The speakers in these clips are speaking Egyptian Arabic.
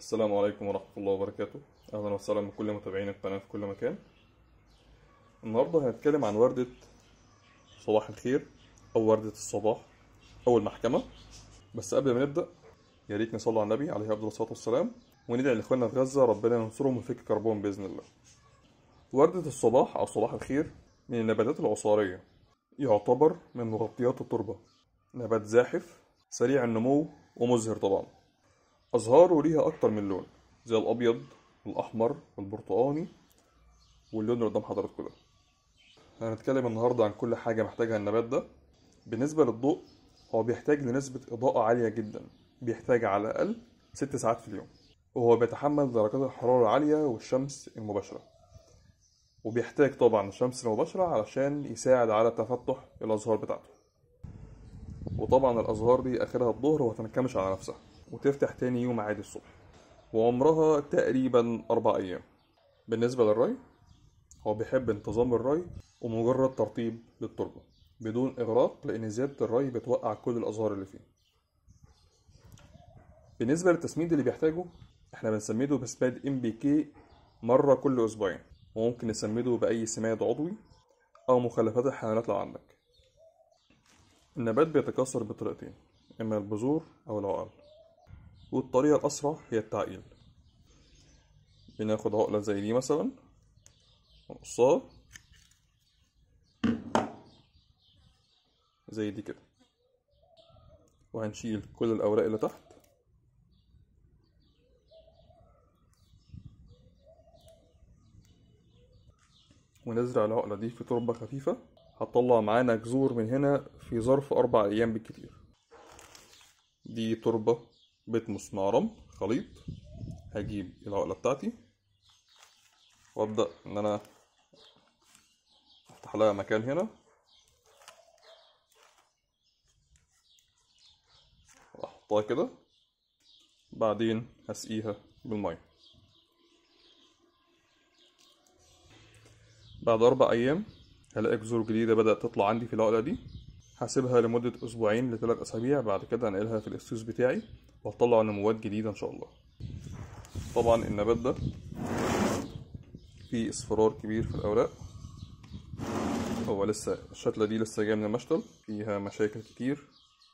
السلام عليكم ورحمة الله وبركاته أهلا وسهلا بكل متابعين القناة في كل مكان النهاردة هنتكلم عن وردة صباح الخير أو وردة الصباح أو المحكمة بس قبل ما نبدأ يا ريت نصلي على النبي عليه أفضل الصلاة والسلام وندعي لإخواننا في غزة ربنا ينصرهم ويفك كربهم بإذن الله وردة الصباح أو صباح الخير من النباتات العصارية يعتبر من مغطيات التربة نبات زاحف سريع النمو ومزهر طبعا أزهاره ليها أكتر من لون زي الأبيض والأحمر والبرتقاني واللون اللي قدام حضراتكم ده هنتكلم النهاردة عن كل حاجة محتاجها النبات ده بالنسبة للضوء هو بيحتاج لنسبة إضاءة عالية جدا بيحتاج على الأقل ست ساعات في اليوم وهو بيتحمل درجات الحرارة العالية والشمس المباشرة وبيحتاج طبعا الشمس المباشرة علشان يساعد على تفتح الأزهار بتاعته وطبعا الأزهار دي آخرها الظهر وهتنكمش على نفسها وتفتح تاني يوم عادي الصبح وعمرها تقريبا أربع أيام بالنسبة للري هو بيحب انتظام الري ومجرد ترطيب للتربة بدون إغراق لأن زيادة الري بتوقع كل الأزهار اللي فيه بالنسبة للتسميد اللي بيحتاجه احنا بنسمده بسماد ام بي كي مرة كل أسبوعين وممكن نسمده بأي سماد عضوي أو مخلفات الحيوانات لو عندك النبات بيتكاثر بطريقتين إما البذور أو العقل والطريقة الأسرع هي التعقيل بناخد عقلة زي دي مثلا ونقصها زي دي كده وهنشيل كل الأوراق اللي تحت ونزرع العقلة دي في تربة خفيفة هتطلع معانا جذور من هنا في ظرف أربع أيام بالكتير دي تربة بتمس مع رمل خليط هجيب العقلة بتاعتي وابدأ ان انا افتح لها مكان هنا واحطها كده بعدين هسقيها بالمية بعد اربع ايام هلاقي جذور جديدة بدأت تطلع عندي في العقلة دي هسيبها لمدة أسبوعين لثلاث أسابيع بعد كده هنقلها في الأسيوس بتاعي وهطلع نموات جديدة إن شاء الله طبعا النبات ده فيه اصفرار كبير في الأوراق هو لسه الشتلة دي لسه جاية من المشتل فيها مشاكل كتير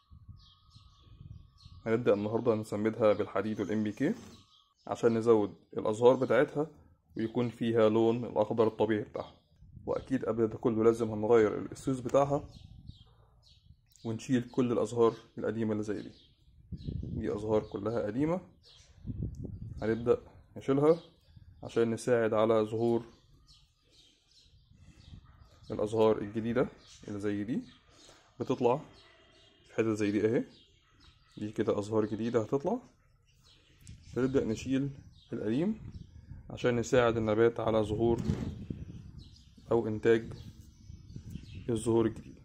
هنبدأ النهاردة نسمدها بالحديد والام بي كي عشان نزود الأزهار بتاعتها ويكون فيها لون الأخضر الطبيعي بتاعها وأكيد قبل ده كله لازم هنغير الأسيوس بتاعها ونشيل كل الأزهار القديمة اللي زي دي دي أزهار كلها قديمة هنبدأ نشيلها عشان نساعد على ظهور الأزهار الجديدة اللي زي دي بتطلع في حتة زي دي اهي دي كده أزهار جديدة هتطلع نبدأ نشيل القديم عشان نساعد النبات على ظهور أو إنتاج الزهور الجديدة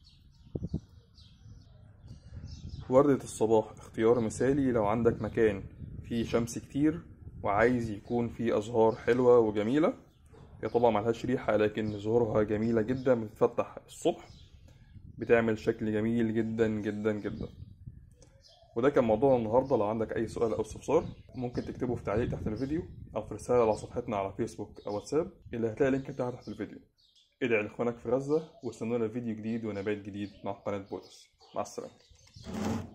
وردة الصباح اختيار مثالي لو عندك مكان فيه شمس كتير وعايز يكون فيه أزهار حلوة وجميلة هي طبعا ملهاش ريحة لكن زهورها جميلة جدا بتتفتح الصبح بتعمل شكل جميل جدا جدا جدا وده كان موضوع النهاردة لو عندك أي سؤال أو استفسار ممكن تكتبه في تعليق تحت الفيديو أو في رسالة على صفحتنا على فيسبوك أو واتساب اللي هتلاقي اللينك بتاعها تحت الفيديو ادعي لإخوانك في غزة واستنونا فيديو جديد ونبات جديد مع قناة بولس مع السلامة